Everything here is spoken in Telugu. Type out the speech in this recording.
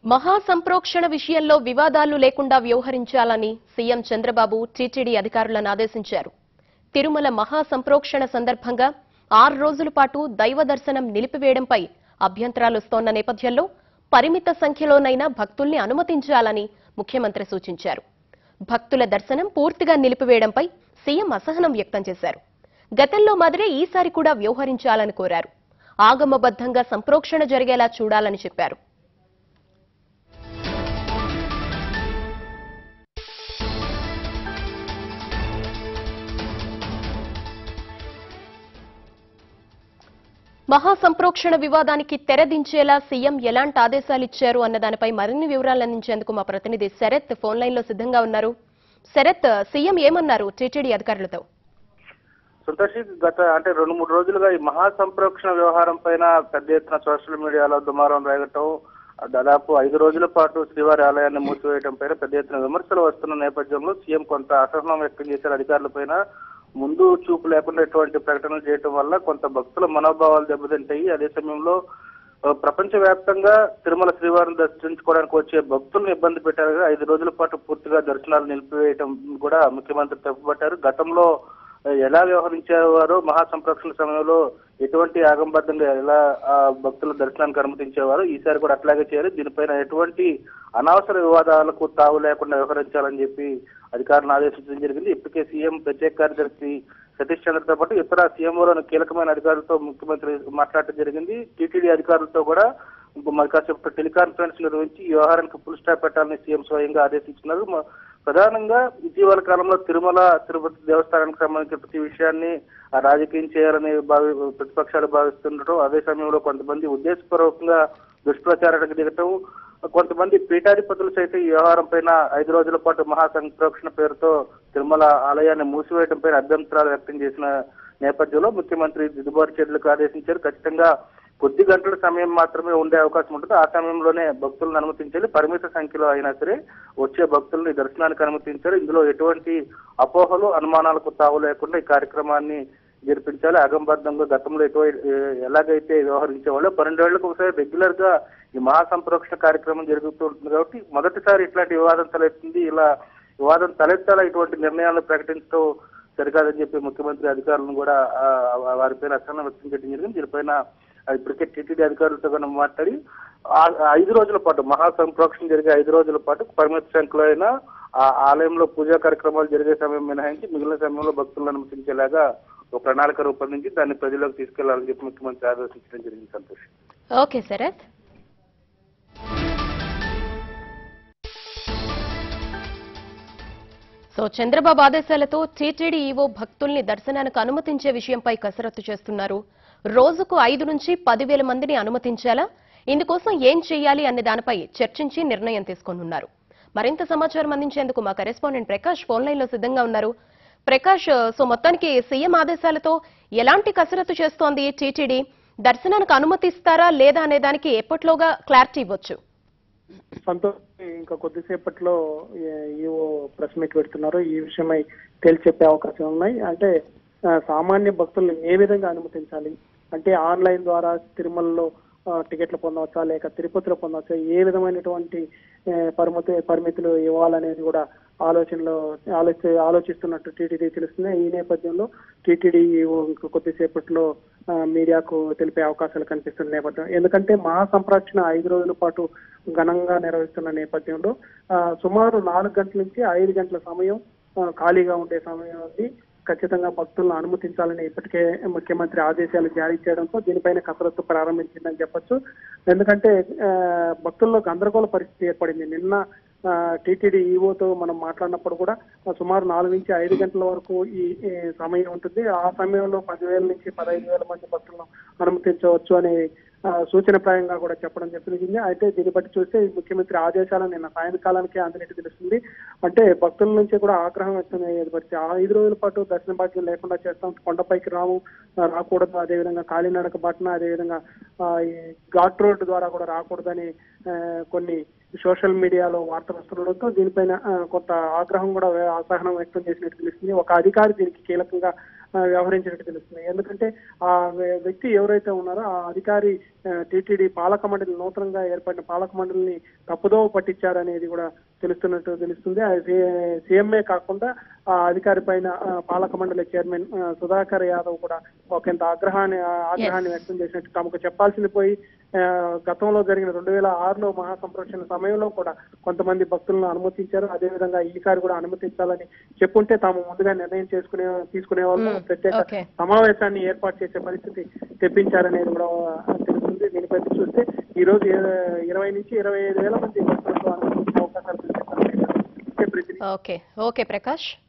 మహా సంప్రోక్షణ విషయంలో వివాదాలు లేకుండా వ్యవహరించాలని సీఎం చంద్రబాబు టీటీడీ అధికారులను ఆదేశించారు తిరుమల మహా సంప్రోక్షణ సందర్భంగా ఆరు రోజుల పాటు దైవ దర్శనం నిలిపివేయడంపై అభ్యంతరాలొస్తోన్న నేపథ్యంలో పరిమిత సంఖ్యలోనైనా భక్తుల్ని అనుమతించాలని ముఖ్యమంత్రి సూచించారు భక్తుల దర్శనం పూర్తిగా నిలిపివేయడంపై సీఎం అసహనం వ్యక్తం చేశారు గతంలో మాదిరే ఈసారి కూడా వ్యవహరించాలని కోరారు ఆగమబద్ధంగా సంప్రోక్షణ జరిగేలా చూడాలని చెప్పారు మహాసంప్రోక్షణ వివాదానికి తెరదించేలా సీఎం ఎలాంటి ఆదేశాలు ఇచ్చారు అన్న దానిపై మరిన్ని వివరాలు అందించేందుకు మా ప్రతినిధి శరత్ ఫోన్ లైన్ లో సిద్ధంగా ఉన్నారు శరత్ సీఎం ఏమన్నారు టీటీడీ అధికారులతో సంతోషి గత అంటే రెండు మూడు రోజులుగా ఈ మహా సంప్రోక్షణ వ్యవహారం పైన పెద్ద ఎత్తున సోషల్ మీడియాలో దుమారం రేగటం దాదాపు ఐదు రోజుల పాటు శ్రీవారి ఆలయాన్ని మూసివేయడం పైన పెద్ద ఎత్తున విమర్శలు వస్తున్న నేపథ్యంలో సీఎం కొంత అసహనం వ్యక్తం చేశారు అధికారుల పైన ముందు చూపు లేకుండా ఎటువంటి ప్రకటనలు చేయడం వల్ల కొంత భక్తుల మనోభావాలు దెబ్బతింటాయి అదే సమయంలో ఆ, ప్రపంచవ్యాప్తంగా తిరుమల శ్రీవారిని దర్శించుకోవడానికి వచ్చే భక్తులను ఇబ్బంది పెట్టారు ఐదు రోజుల పాటు పూర్తిగా దర్శనాలు నిలిపివేయడం కూడా ముఖ్యమంత్రి తప్పుపట్టారు గతంలో ఆ, ఎలా వ్యవహరించేవారో మహాసంప్రోక్షణ సమయంలో ఎటువంటి ఆగంబద్ధంగా ఎలా ఆ, భక్తుల దర్శనానికి అనుమతించేవారు ఈసారి కూడా అట్లాగే చేయాలి దీనిపైన ఎటువంటి అనవసర వివాదాలకు తావు లేకుండా వ్యవహరించాలని చెప్పి అధికారులను ఆదేశించడం జరిగింది ఇప్పటికే సీఎం ప్రత్యేక కార్యదర్శి సతీష్ చంద్రతో పాటు ఇతర సీఎంఓలోని కీలకమైన అధికారులతో ముఖ్యమంత్రి మాట్లాడటం జరిగింది టీటీడీ అధికారులతో కూడా మరి కాసేపు టెలికాన్ఫరెన్స్ నిర్వహించి ఈ వ్యవహారానికి ఫుల్ స్టాప్ పెట్టాలని సీఎం స్వయంగా ఆదేశించినారు మ- ప్రధానంగా ఇటీవల కాలంలో తిరుమల తిరుపతి దేవస్థానానికి సంబంధించిన ప్రతి విషయాన్ని ఆ రాజకీయం చేయాలని భావి ప్రతిపక్షాలు భావిస్తుండటం అదే సమయంలో కొంతమంది ఉద్దేశపూర్వకంగా దుష్ప్రచారానికి దిగటం కొంతమంది పీఠాధిపతులు సైతం ఈ వ్యవహారం పైన ఐదు రోజుల పాటు మహాసంప్రోక్షణ పేరుతో తిరుమల ఆలయాన్ని మూసివేయడం పైన అభ్యంతరాలు వ్యక్తం చేసిన నేపథ్యంలో ముఖ్యమంత్రి దిద్దుబాటు చర్యలకు ఆదేశించారు ఖచ్చితంగా కొద్ది గంటల సమయం మాత్రమే ఉండే అవకాశం ఉంటుంది ఆ సమయంలోనే భక్తులను అనుమతించాలి పరిమిత సంఖ్యలో అయినా సరే వచ్చే భక్తుల్ని దర్శనానికి అనుమతించారు ఇందులో ఎటువంటి అపోహలు అనుమానాలకు తావు లేకుండా ఈ కార్యక్రమాన్ని జరిపించాలి అగంబద్ధంగా గతంలో ఎటువంటి ఎలాగైతే వ్యవహరించేవాళ్ళు పన్నెండేళ్లకు ఒకసారి రెగ్యులర్ గా ఈ మహాసంప్రోక్షణ కార్యక్రమం జరుగుతుంటుంది కాబట్టి మొదటిసారి ఇట్లాంటి వివాదం తలెత్తింది ఇలా వివాదం తలెత్తాలా ఇటువంటి నిర్ణయాలను ప్రకటించడం సరికాదని చెప్పి ముఖ్యమంత్రి అధికారులను కూడా ఆ, ఆ, వారిపైన అసహనం వ్యక్తం చేయడం జరిగింది దీనిపైన ఆ, ఇప్పటికే టీటీడీ అధికారులతో కూడా మాట్లాడి ఆ- ఆ ఐదు రోజుల పాటు మహాసంప్రోక్షణ జరిగే ఐదు రోజుల పాటు పరిమిత సంఖ్యలో అయినా ఆ ఆలయంలో పూజా కార్యక్రమాలు జరిగే సమయం మినహాయించి మిగిలిన సమయంలో భక్తులను అనుమతించేలాగా ఒక ప్రణాళిక రూపొందించి దాన్ని ప్రజలకు తీసుకెళ్లాలని చెప్పి ముఖ్యమంత్రి ఆదేశించడం జరిగింది సంతోష్ ఓకే శరత్ సో చంద్రబాబు ఆదేశాలతో టీటీడీ ఈవో భక్తుల్ని దర్శనానికి అనుమతించే విషయంపై కసరత్తు చేస్తున్నారు రోజుకు ఐదు నుంచి పదివేల మందిని అనుమతించాలా ఇందుకోసం ఏం చేయాలి అనే దానిపై చర్చించి నిర్ణయం తీసుకోనున్నారు మరింత సమాచారం అందించేందుకు మా కరెస్పాండెంట్ ప్రకాష్ ఫోన్ లైన్ లో సిద్ధంగా ఉన్నారు ప్రకాష్ సో మొత్తానికి సీఎం ఆదేశాలతో ఎలాంటి కసరత్తు చేస్తోంది టీటీడీ దర్శనానికి అనుమతిస్తారా లేదా అనే దానికి ఎప్పట్లోగా క్లారిటీ ఇవ్వచ్చు సంతోష్ ఇంకా కొద్దిసేపట్లో ఏ- ఈవో ప్రెస్ మీట్ పెడుతున్నారు ఈ విషయమై తేల్చి చెప్పే అవకాశం ఉన్నాయి అంటే ఆ, సామాన్య భక్తుల్ని ఏ విధంగా అనుమతించాలి అంటే ఆన్లైన్ ద్వారా తిరుమలలో ఆ, టికెట్లు పొందవచ్చా లేక తిరుపతిలో పొందవచ్చా ఏ విధమైనటువంటి ఏ, పరిమితి పరిమితులు ఇవ్వాలనేది కూడా ఆలోచనలో ఆలోచి ఆలోచిస్తున్నట్టు టీటీడీ తెలుస్తుంది ఈ నేపథ్యంలో టీటీడీ ఇంక కొద్దిసేపట్లో ఆ, మీడియాకు తెలిపే అవకాశాలు కనిపిస్తున్న నేపథ్యం ఎందుకంటే మహాసంప్రక్షణ ఐదు రోజుల పాటు ఘనంగా నిర్వహిస్తున్న నేపథ్యంలో ఆ, సుమారు నాలుగు గంటల నుంచి ఐదు గంటల సమయం ఆ, ఖాళీగా ఉండే సమయం ఉంది ఖచ్చితంగా భక్తులను అనుమతించాలని ఇప్పటికే ముఖ్యమంత్రి ఆదేశాలు జారీ చేయడంతో దీనిపైన కసరత్తు ప్రారంభించిందని చెప్పొచ్చు ఎందుకంటే ఆ, భక్తుల్లో గందరగోళ పరిస్థితి ఏర్పడింది నిన్న టీటీడీ ఈఓతో మనం మాట్లాడినప్పుడు కూడా ఆ, సుమారు నాలుగు నుంచి ఐదు గంటల వరకు ఈ ఈ సమయం ఉంటుంది ఆ సమయంలో పదివేల నుంచి పదహైదు వేల మంది భక్తులను అనుమతించవచ్చు అనే ఆ, సూచనప్రాయంగా కూడా చెప్పడం జరిగింది అయితే దీన్ని బట్టి చూస్తే ఈ ముఖ్యమంత్రి ఆదేశాలను నిన్న సాయంకాలానికే అందినట్టు తెలుస్తుంది అంటే భక్తుల నుంచి కూడా ఆగ్రహం వ్యక్తం అయ్యేది పరిస్థితి ఆ ఐదు రోజుల పాటు దర్శన భాగ్యం లేకుండా చేస్తాం కొండపైకి రాము ఆ, రాకూడదు అదేవిధంగా కాలినడక బాటన అదేవిధంగా ఆ, ఈ ఘాట్ రోడ్డు ద్వారా కూడా రాకూడదని ఆ, కొన్ని సోషల్ మీడియాలో వార్తలు వస్తుండడంతో దీనిపైన ఆ, కొంత ఆగ్రహం కూడా వే- అసహనం వ్యక్తం చేసినట్టు తెలుస్తుంది ఒక అధికారి దీనికి కీలకంగా ఆ, వ్యవహరించినట్టు తెలుస్తుంది ఎందుకంటే ఆ వ్య- వ్యక్తి ఎవరైతే ఉన్నారో ఆ అధికారి టీటీడీ పాలక మండలి నూతనంగా ఏర్పడిన పాలక మండలిని తప్పుదోవ పట్టించారనేది కూడా తెలుస్తున్నట్టు తెలుస్తుంది ఆ సీ- సీఎంఏ కాకుండా ఆ అధికారి పైన ఆ, పాలక మండలి చైర్మన్ ఆ, సుధాకర్ యాదవ్ కూడా ఒకంత ఆగ్రహాన్ని ఆ, ఆగ్రహాన్ని వ్యక్తం చేసినట్టు తమకు చెప్పాల్సింది పోయి ఆ, గతంలో జరిగిన రెండు వేల ఆరులో మహాసంప్రోక్షణ సమయంలో కూడా కొంతమంది భక్తులను అనుమతించారు అదేవిధంగా ఈసారి కూడా అనుమతించాలని చెప్పుంటే తాము ముందుగా నిర్ణయం చేసుకునే తీసుకునే వాళ్ళు Hmm. ప్రత్యేక Okay. సమావేశాన్ని ఏర్పాటు చేసే పరిస్థితి తెప్పించారనేది కూడా తెలుస్తుంది దీనిపై చూస్తే ఈ రోజు ఇర- ఇరవై నుంచి ఇరవై ఐదు వేల మంది భక్తులకు అనుమతించే అవకాశాలు కనిపిస్తున్నాయి. Okay okay Prakash